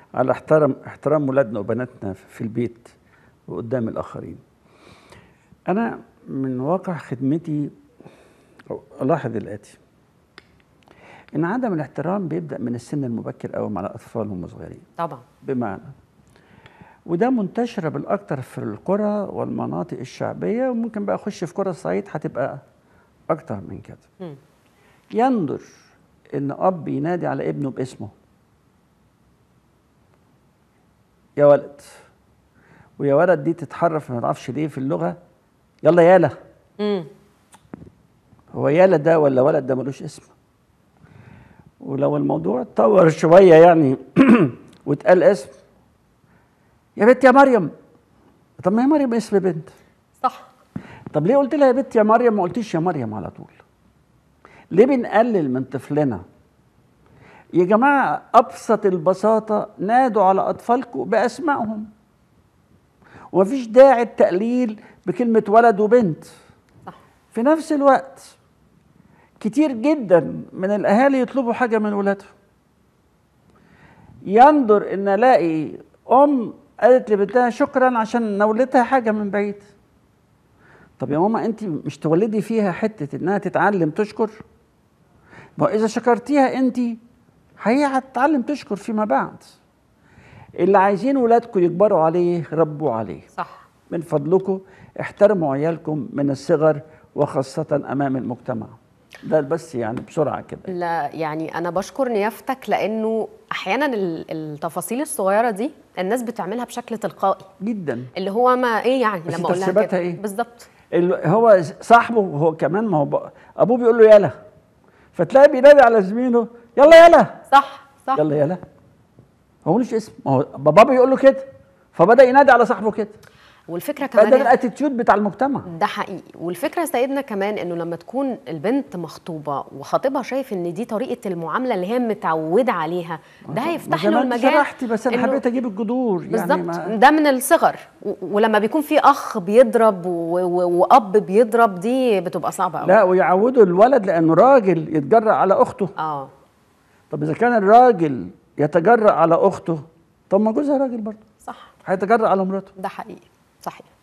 على احترام احترام ولادنا وبناتنا في البيت وقدام الاخرين انا من واقع خدمتي الاحظ الاتي ان عدم الاحترام بيبدا من السن المبكر قوي مع الاطفال وهم صغيرين طبعا بمعنى وده منتشرة بالأكتر في القرى والمناطق الشعبية وممكن بقى أخش في قرى الصعيد هتبقى أكتر من كده مم. يندر إن أب ينادي على ابنه باسمه يا ولد ويا ولد دي تتحرف ما تعرفش ليه في اللغة يلا يالا مم. هو يالا ده ولا ولد ده ملوش اسم ولو الموضوع اتطور شوية يعني واتقال اسم يا بنت يا مريم طب ما هي مريم اسم بنت صح طب ليه قلت لها يا بنت يا مريم ما قلتيش يا مريم على طول ليه بنقلل من طفلنا يا جماعة أبسط البساطة نادوا على أطفالكم بأسمائهم ومفيش داعي التقليل بكلمة ولد وبنت صح في نفس الوقت كتير جدا من الأهالي يطلبوا حاجة من ولادهم يندر إن ألاقي أم قالت لبنتها شكرا عشان نولتها حاجة من بعيد طب يا ماما أنت مش تولدي فيها حتة إنها تتعلم تشكر ما هو إذا شكرتيها أنت هي هتتعلم تشكر فيما بعد اللي عايزين ولادكم يكبروا عليه ربوا عليه صح من فضلكم احترموا عيالكم من الصغر وخاصة أمام المجتمع ده بس يعني بسرعة كده لا يعني انا بشكر نيافتك لانه احيانا ال- التفاصيل الصغيره دي الناس بتعملها بشكل تلقائي جدا اللي هو ما ايه يعني بس لما اقول لها ترتيباتها كده إيه؟ بالظبط ال- هو صاحبه هو كمان ما هو ب- أبوه بيقول له يلا فتلاقي بينادي على زميله يلا يلا صح صح يلا يلا هو ملوش اسم ما هو بابا بيقول له كده فبدأ ينادي على صاحبه كده والفكره فده كمان الاتيتيود بتاع المجتمع ده حقيقي والفكره سيدنا كمان انه لما تكون البنت مخطوبه وخطيبها شايف ان دي طريقه المعامله اللي هي متعوده عليها ده هيفتح زي ما له أنت المجال شرحتي بس انا إنه- حبيت اجيب الجذور يعني بالظبط ما- ده من الصغر و- ولما بيكون في اخ بيضرب و- و- واب بيضرب دي بتبقى صعبه قوي لا ويعودوا الولد لانه راجل يتجرأ على اخته اه طب اذا كان الراجل يتجرأ على اخته طب ما جوزها راجل برضه صح هيتجرأ على مراته ده حقيقي صحيح